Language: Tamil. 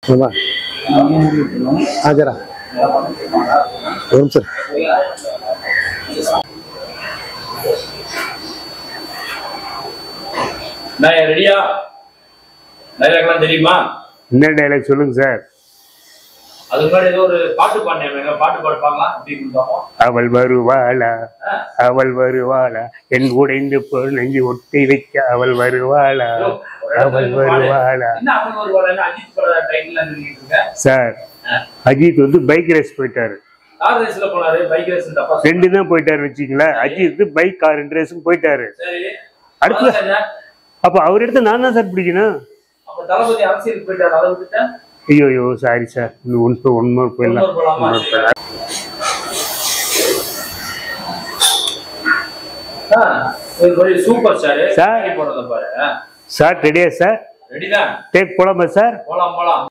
ஆமா ஆஜரா ஒரு நிமிஷம் நான் ரெடியா டைலாக்லாம் தெரியுமா என்ன டைலாக் சொல்லுங்க சார் அதுக்கு முன்னாடி ஏதோ ஒரு பாட்டு பாடினேன் பாட்டு பாடு பார்க்கலாம் அப்படின்னு பார்ப்போம் அவள் வருவாளா ஆ. அவள் வருவாளா என் உடைந்து போல் நெஞ்சு ஒட்டி வைக்க அவள் வருவாளா ஐயோ, ஒரு இடத்துல அவள் இருந்து பாடு. வருவாளா என்ன அவன் வருவாள் அஜித் பட டைட்டில் சொல்லிட்டு இருக்க சார் ஆ. அஜித் வந்து பைக் ரேஸ் போயிட்டாரு கார் ரேஸ்ல போனாரு பைக் ரேஸ் தப்பா சொன்னாரு. ரெண்டு தான் போயிட்டாரு வச்சுங்களேன் அஜித் பைக் கார் ரெண்டு ரேஸும் போயிட்டாரு சரி அடுத்து- அதான் என்ன? அப்ப அவர் எடுத்து நான் தான் சார் பிடிக்கணும் அப்ப தளபதி அரசியலுக்கு போயிட்டாரு அதை விட்டுட்டேன் ஐயோ ஐயோ சாரி சார் இன்னும் ஒன்று ஒன்று போயிடலாம் இன்னொரு போலாமா? இன்னொரு போயிடலாம். Super star sir. போடுறத பாரு சார் ரெடியா சார் ரெடிதான் டேக் போலாமா சார் போலாம் போலாம்